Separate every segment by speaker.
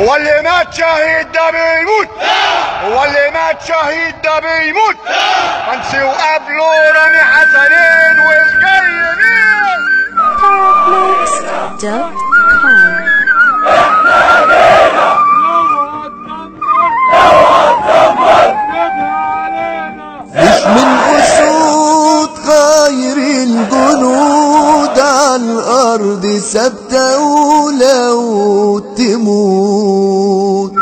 Speaker 1: هو اللي مات شهيد ده بيموت هو اللي مات شهيد ده بيموت منسي وقابله رامي حسنين والجاي مين
Speaker 2: Dot.com.
Speaker 3: مش من أسود غير الجنود على الأرض ثابتة ولو تموت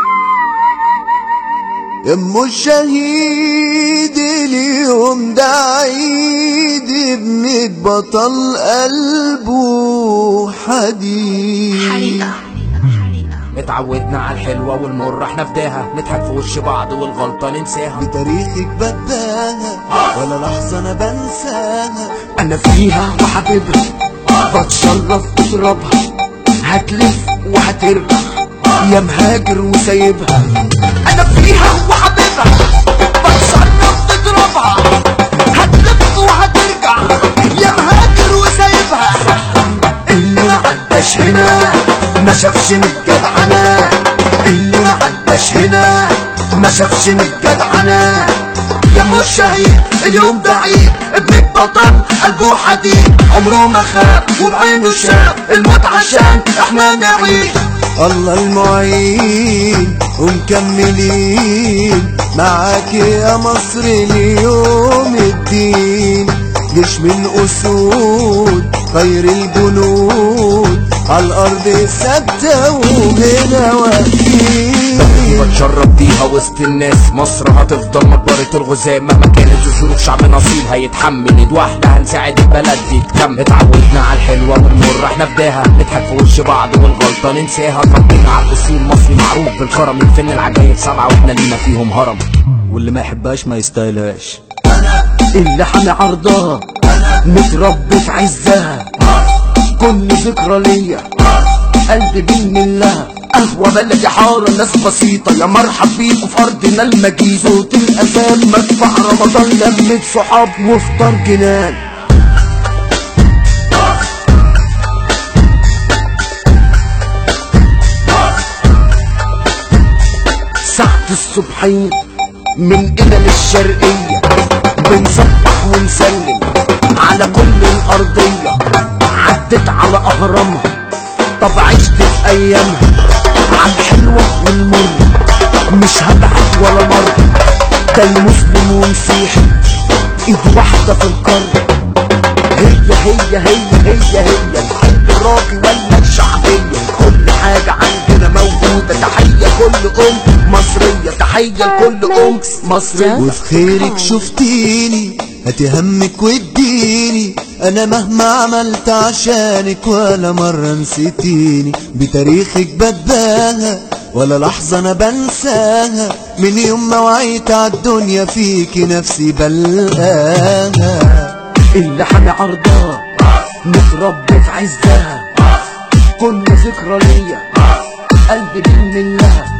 Speaker 3: يم الشهيد اليوم ده عيد ابنك بطل قلبه حديد
Speaker 4: اتعودنا على الحلوة والمرة احنا فداها نضحك في وش بعض والغلطة ننساها
Speaker 3: بتاريخك بداها ولا لحظة أنا بنساها
Speaker 4: انا فيها وحبيبها بتشرف بترابها هتلف وهترجع يا مهاجر وسايبها انا فيها وحبيبها بتشرف بترابها هتلف وهترجع يا مهاجر وسايبها اللي ما عداش هنا ما شافش من الجدعنة اللي ما عداش هنا ما شافش من الجدعنة يا مش شهيد اليوم ده عيد ابنك بطل قلبه حديد عمره ما خاف وبعينه شاف الموت عشان احنا نعيش
Speaker 3: الله المعين ومكملين معاك يا مصر ليوم الدين جيش من أسود خير الجنود على الأرض ثابتة وهنا واقفين
Speaker 4: بتشرف بيها وسط الناس مصر هتفضل مقبرة الغزاة مهما كانت الظروف شعب نصيب هيتحمل ايد واحدة هنساعد البلد دي تكمل اتعودنا على الحلوة والمرة احنا فداها نضحك في وش بعض والغلطة ننساها طبينا على الأصول مصري معروف بالكرم الفن العجايب سبعة واحنا لينا فيهم هرم
Speaker 3: واللي ما يحبهاش ما يستاهلهاش
Speaker 4: اللي حامي عرضها متربي في عزها كل ذكرى ليا قلبي بين لها قهوة بلدي حارة ناس بسيطة يا مرحب بيكوا في أرضنا المجيد صوت الأذان مدفع رمضان لمة صحاب وفطار جنان ساعة الصبحين من هنا للشرقية بنصبح ونسلم على كل الأرضية عدت على أهرامها طب عشت في أيامها على الحلوة والمرة مش هبعد ولا مرة ده المسلم ومسيحي ايد واحدة في القارة هي هي هي هي هي الحب الراقي ولا الشعبية كل حاجة عندنا موجودة تحية كل أم مصرية تحية لكل أم مصرية
Speaker 3: وفي خيرك شفتيني هتهمك واديني انا مهما عملت عشانك ولا مرة نسيتيني بتاريخك بداها ولا لحظة انا بنساها من يوم ما وعيت عالدنيا فيكي نفسي بلقاها
Speaker 4: اللي حامي عرضها متربي في عزها كل ذكرى ليا قلبي بين لها